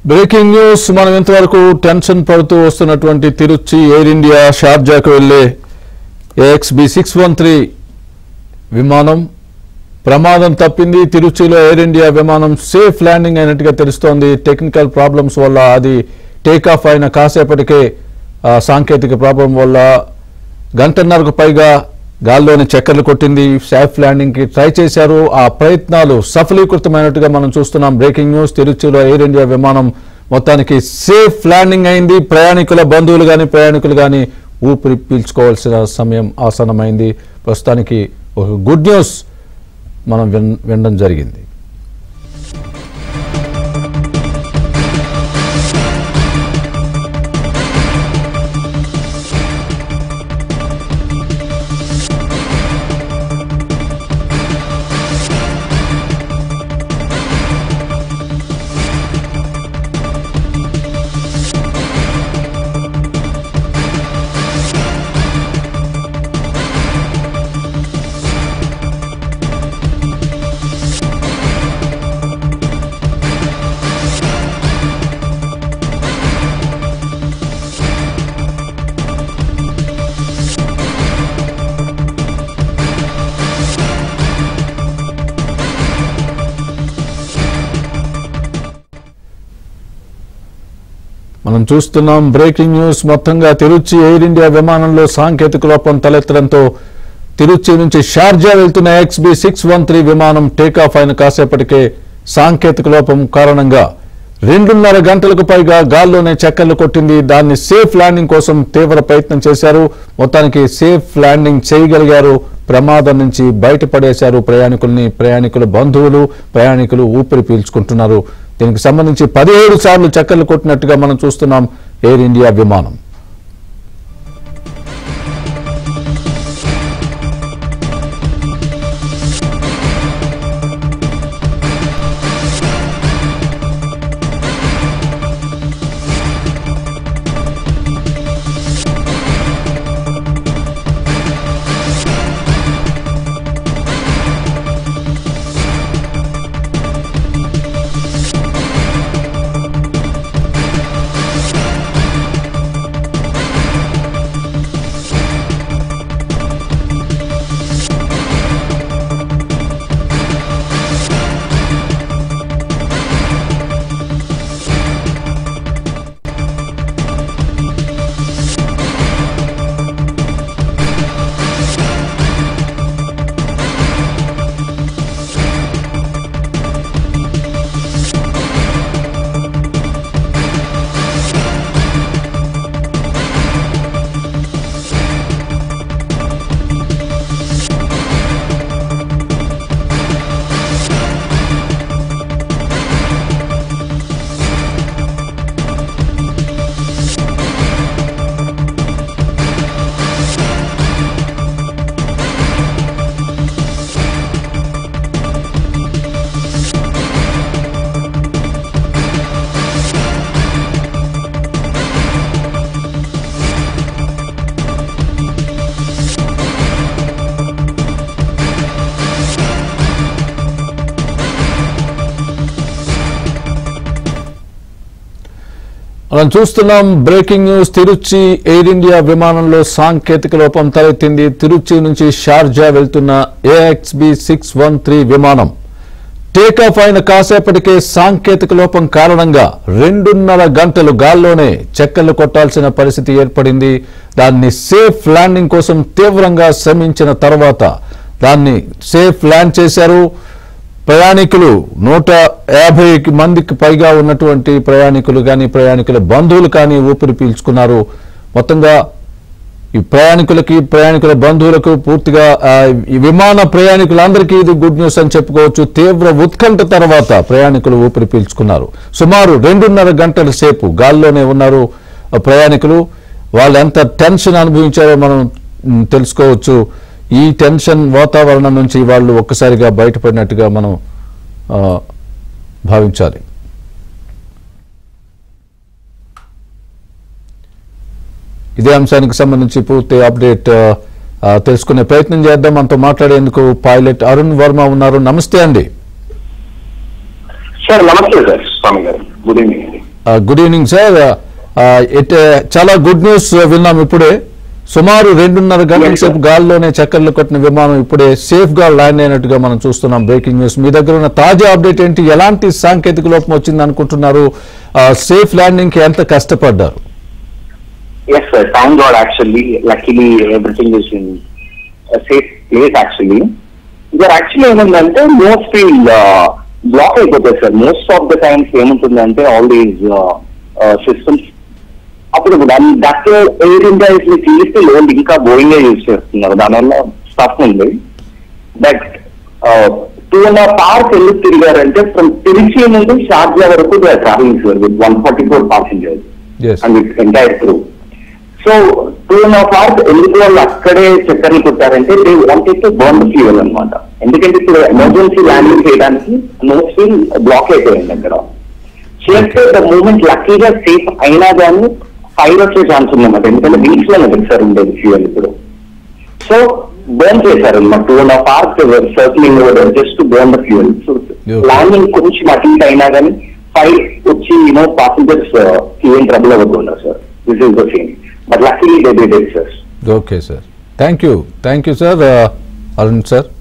Breaking news మనం ఇంతవరకు tension పడుతూ వస్తున్నటువంటి తిరుచి ఎయిర్ ఇండియా షార్జాకు వెళ్లే ఏఎక్స్బి సిక్స్ వన్ త్రీ విమానం ప్రమాదం తప్పింది తిరుచిలో ఎయిర్ ఇండియా విమానం సేఫ్ ల్యాండింగ్ అయినట్టుగా తెలుస్తోంది టెక్నికల్ ప్రాబ్లమ్స్ వల్ల అది టేక్ ఆఫ్ అయిన కాసేపటికే ఆ, సాంకేతిక ప్రాబ్లం వల్ల గంటన్నరకు పైగా గాల్లోని చక్కర్లు కొట్టింది సేఫ్ ల్యాండింగ్ కి ట్రై చేశారు ఆ ప్రయత్నాలు సఫలీకృతమైనట్టుగా మనం చూస్తున్నాం బ్రేకింగ్ న్యూస్ తిరుచిలో ఎయిర్ ఇండియా విమానం మొత్తానికి సేఫ్ ల్యాండింగ్ అయింది ప్రయాణికుల బంధువులు కానీ ప్రయాణికులు కానీ ఊపిరి పీల్చుకోవాల్సిన సమయం ఆసన్నమైంది ప్రస్తుతానికి ఒక గుడ్ న్యూస్ మనం విన్ వినడం జరిగింది మనం చూస్తున్నాం బ్రేకింగ్ న్యూస్ మొత్తంగా తిరుచి ఎయిర్ ఇండియా విమానంలో సాంకేతిక లోపం తలెత్తడంతో తిరుచి నుంచి షార్జా వెళ్తున్న ఎక్స్బి సిక్స్ వన్ త్రీ విమానం టేకాఫ్ అయిన కాసేపటికే సాంకేతిక లోపం కారణంగా రెండున్నర గంటలకు పైగా గాల్లోనే చక్కర్లు కొట్టింది దాన్ని సేఫ్ ల్యాండింగ్ కోసం తీవ్ర ప్రయత్నం చేశారు మొత్తానికి సేఫ్ ల్యాండింగ్ చేయగలిగారు ప్రమాదం నుంచి బయటపడేశారు ప్రయాణికుల్ని ప్రయాణికుల బంధువులు ప్రయాణికులు ఊపిరి పీల్చుకుంటున్నారు దీనికి సంబంధించి పదిహేడు సార్లు చక్కర్లు కొట్టినట్టుగా మనం చూస్తున్నాం ఎయిర్ ఇండియా విమానం మనం చూస్తున్నాం breaking news Trichy Air India విమానంలో సాంకేతిక లోపం తలెత్తింది తిరుచి నుంచి షార్జా వెళ్తున్న ఏఎక్స్బి సిక్స్ వన్ త్రీ విమానం టేకాఫ్ అయిన కాసేపటికే సాంకేతిక లోపం కారణంగా రెండున్నర గంటలు గాల్లోనే చెక్కర్లు కొట్టాల్సిన పరిస్థితి ఏర్పడింది దాన్ని సేఫ్ ల్యాండింగ్ కోసం తీవ్రంగా శ్రమించిన తర్వాత దాన్ని సేఫ్ ల్యాండ్ చేశారు ప్రయాణికులు నూట యాభై మందికి పైగా ఉన్నటువంటి ప్రయాణికులు కానీ ప్రయాణికుల బంధువులు కానీ ఊపిరి పీల్చుకున్నారు మొత్తంగా ఈ ప్రయాణికులకి ప్రయాణికుల బంధువులకు పూర్తిగా ఆ, ఈ విమాన ప్రయాణికులందరికీ ఇది గుడ్ న్యూస్ అని చెప్పుకోవచ్చు తీవ్ర ఉత్కంఠ తర్వాత ప్రయాణికులు ఊపిరి పీల్చుకున్నారు సుమారు రెండున్నర గంటల సేపు గాల్లోనే ఉన్నారు ఆ ప్రయాణికులు వాళ్ళు ఎంత టెన్షన్ అనుభవించారో మనం మ్, తెలుసుకోవచ్చు ఈ టెన్షన్ వాతావరణం నుంచి వాళ్ళు ఒక్కసారిగా బయటపడినట్టుగా మనం ఆ, భావించాలి ఇదే అంశానికి సంబంధించి పూర్తి అప్డేట్ ఆ, ఆ, తెలుసుకునే ప్రయత్నం చేద్దాం మనతో మాట్లాడేందుకు పైలట్ అరుణ్ వర్మ ఉన్నారు నమస్తే అండి సార్ నమస్తే సార్ స్వామి గారు గుడ్ ఈవినింగ్ అండి గుడ్ ఈవినింగ్ సార్ చాలా గుడ్ న్యూస్ విన్నాం ఇప్పుడే సుమారు రెండున్నర గంటల Yes, sir. సేపు గాల్లోనే చక్కర్లు కొట్టిన విమానం ఇప్పుడే సేఫ్ గా ల్యాండ్ అయినట్టుగా మనం చూస్తున్నాం బ్రేకింగ్ న్యూస్ మీ దగ్గర ఉన్న తాజా అప్డేట్ ఏంటి ఎలాంటి సాంకేతిక లోపం వచ్చింది అనుకుంటున్నారు సేఫ్ ల్యాండింగ్ కి ఎంత కష్టపడ్డారు Yes, sir. Thank God, actually. Luckily, everything is in a safe place, actually. ఇక్కడ యాక్చువల్లీ ఏముందంటే మోస్ట్లీ బ్లాక్ అయిపోతాయి sir most of the times ఏముంటుందంటే ఆల్ దీస్ సిస్టమ్స్ అప్పుడు దట్ ఎయిర్ ఇండియా తీస్తే లోన్ ఇంకా బోయింగ్ యూజ్ చేస్తున్నారు దానివల్ల స్టఫ్ ఉంది but two and half hours ఎందుకు తిరిగారంటే ఫ్రమ్ తిరిచి నుండి షార్జా వరకు travelling sir with one forty four passengers yes and its entire crew so two and half hours ఎందుకు వాళ్ళు అక్కడే చక్కర్లు కొట్టారంటే they wanted to burn fuel అనమాట ఎందుకంటే ఇప్పుడు ఎమర్జెన్సీ ల్యాండింగ్ చేయడానికి నోట్ ఫీల్ బ్లాక్ అయిపోయింది అక్కడ చేస్తే ద మూమెంట్ లక్కీగా సేఫ్ అయినా కానీ ఫైర్ వచ్చే ఛాన్స్ ఉందన్నమాట ఎందుకంటే బీచ్ లో సార్ ఉండేది ఫ్యూయల్ ఇప్పుడు సో బర్న్ చేశారు అనమాట two and half hours circling just to burn the fuel so Yeah. Landing కొంచెం అటు ఇటు అయినా కానీ ఫైర్ వచ్చి యూనో పాసెంజర్స్ ఏం ట్రబుల్ అవ్వకుండా sir this is the scene but luckily they did it sir okay sir thank you thank you sir Arun sir